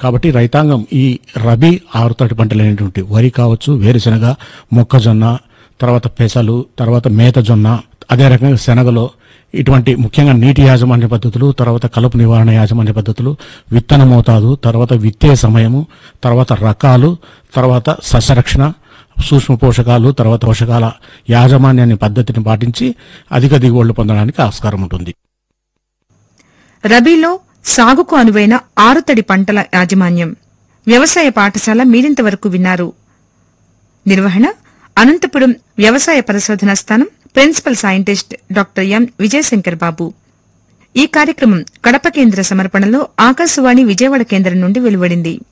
కాబట్టి రైతాంగం ఈ రబీ ఆరుతడి పంటలు అనేటువంటి వరి కావచ్చు వేరుశెనగ మొక్కజొన్న తర్వాత పెసలు తర్వాత మేతజొన్న అదే రకంగా శనగలో ఇటువంటి ముఖ్యంగా నీటి యాజమాన్య పద్ధతులు తర్వాత కలుపు నివారణ యాజమాన్య పద్ధతులు విత్తన మోతాదు తర్వాత విత్తే సమయము తర్వాత రకాలు తర్వాత సస్యరక్షణ సూక్ష్మ పోషకాలు తర్వాత పోషకాల యాజమాన్యాన్ని పద్ధతిని పాటించి అధిక దిగుబడులు పొందడానికి ఆస్కారం ఉంటుంది రబీలో సాగుకు అనువైన ఆరుతడి పంటల యాజమాన్యం వ్యవసాయ పాఠశాల మీరింతవరకు విన్నారు నిర్వహణ అనంతపురం వ్యవసాయ పరిశోధనా స్థానం principal scientist doctor M Vijayashankar Babu ఈ కార్యక్రమం కడప కేంద్ర సమర్పణలో ఆకాశవాణి విజయవాడ కేంద్రం నుండి వెలువడింది